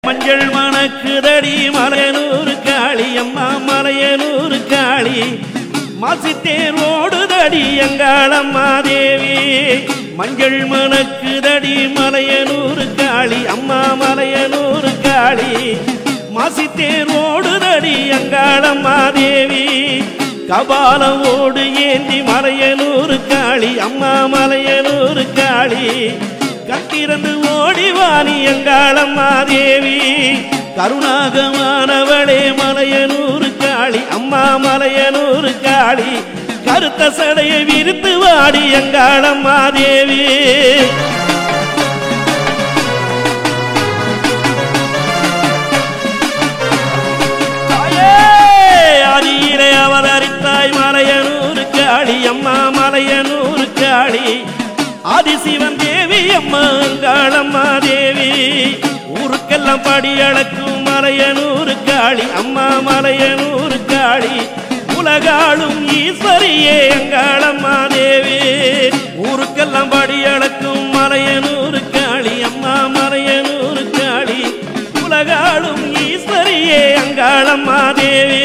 மஞ்சள் மணக்குதடி மலையனூர் காளி அம்மா மலையனூர் காளி மாசித்தேர் ஓடுதடி எங்காளம்மா தேவி மஞ்சள் மணக்குதடி மலையனூர் காளி அம்மா மலையனூர் காளி மாசித்தேர் ஓடுதடி எங்காளம்மா தேவி கபாலம் ஓடு ஏந்தி மலையனூர் காளி அம்மா மலையனூர் காளி கத்திரந்து ஓடிவாணி எங்காளம்மா தேவி கருணாகமானவளே மலையனூர் காளி அம்மா மலையனூர் காளி கருத்த சடையை விரித்து வாடி எங்காளம்மா தேவி தாயே, ஆதியிலே அவதரித்தாய் மலையனூர் காளி அம்மா மலையனூர் காளி ஆதிசிவன் தேவி அம்மா அங்காளம்மா தேவி ஊருக்கெல்லாம் படி அளக்கும் மலையனூர் காளி அம்மா மலையனூர் காளி உலகாளும் ஈஸ்வரியே அங்காளம்மா தேவி ஊருக்கெல்லாம் படி அளக்கும் மலையனூர் காளி அம்மா மலையனூர் காளி உலகாளும் ஈஸ்வரியே அங்காளம்மா தேவி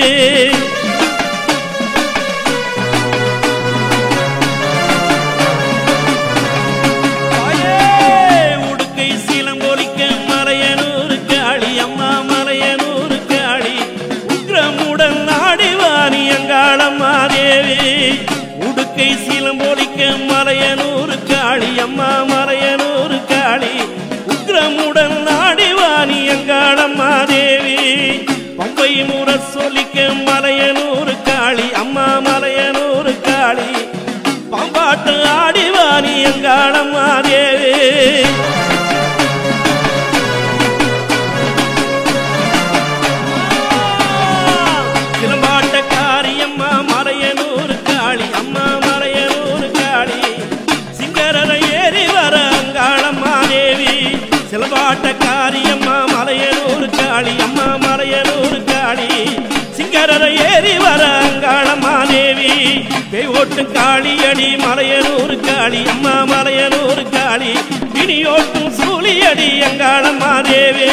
தாயே, உடுக்கை சீலம்பொலிக்க மலையனூர் காளி அம்மா மலையனூர் காளி உக்ரமுடன் ஆடிவாணி அங்காளம்மா தேவி உடுக்கை சீலம்பொலிக்க மலையனூர் காளி அம்மா மலையனூர் காளி உக்ரமுடன் ஆடிவாணி அங்காளம்மா தேவி பம்பை முற சொல்லிக்க மலையனூர் காளி அம்மா மலையனூர் காளி பம்பாட்டு ஆடிவாணி எங்காளம்மா தேவி சிலம்பாட்ட காரியம்மா மலையனூர் காளி அம்மா மலையனூர் காளி சிங்கரரை ஏறி வர அங்காளம்மா தேவி சிலம்பாட்ட காரியம்மா மலையனூர் காளி அம்மா மலையனூர் காளி சிங்கரரை ஏறி வர அங்காளம்மா தேவி பேய் ஓட்டும் காளியடி மலையனூர் காளி அம்மா மலையனூர் காளி பிணியோட்டும் சூழியடி அங்காளம்மா தேவி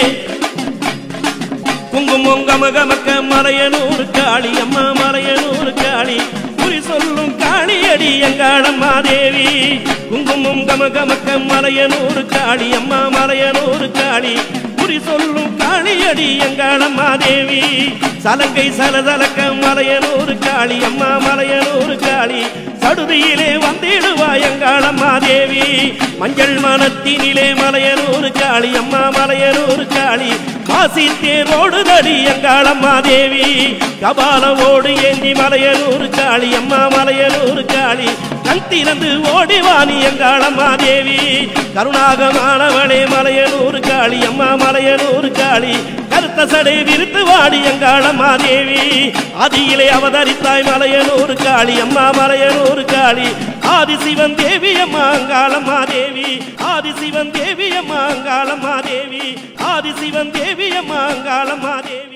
குங்குமம் கமகமக்க மலையனூர் காளி அம்மா மலையனூர் காளி குறி சொல்லும் காளியடி எங்காளம்மா தேவி குங்குமம் கமகமக்க மலையனூர் காளி அம்மா மலையனூர் காளி குறி சொல்லும் காளியடி எங்காளம்மா தேவி சலங்கை சலசலக்க மலையனூர் காளி அம்மா மலையனூர் காளி சடுதியிலே வந்திடுவா எங்காளம்மா தேவி மஞ்சள் மனத்தினிலே மலையனூர் காளி அம்மா மலையனூர் காளி காசி தேரோடு தடி எங்காளம்மா தேவி கபாலவோடு ஏந்தி மலையனூர் காளி அம்மா மலையனூர் காளி கண் திறந்து ஓடிவாணி எங்காளம்மா தேவி கருணாகமானவளே மலையனூர் காளி அம்மா மலையனூர் காளி கருத்த சடை விரித்து வாடி எங்காளம்மா தேவி ஆதியிலே அவதரித்தாய் மலையனூர் காளி அம்மா மலையனூர் காளி ஆதிசிவன் தேவி அம்மா அங்காளம்மா தேவி ஆதிசிவன் தேவி அம்மா அங்காளம்மா தேவி ஆதிசிவன் தேவி அம்மா அங்காளம்மா தேவி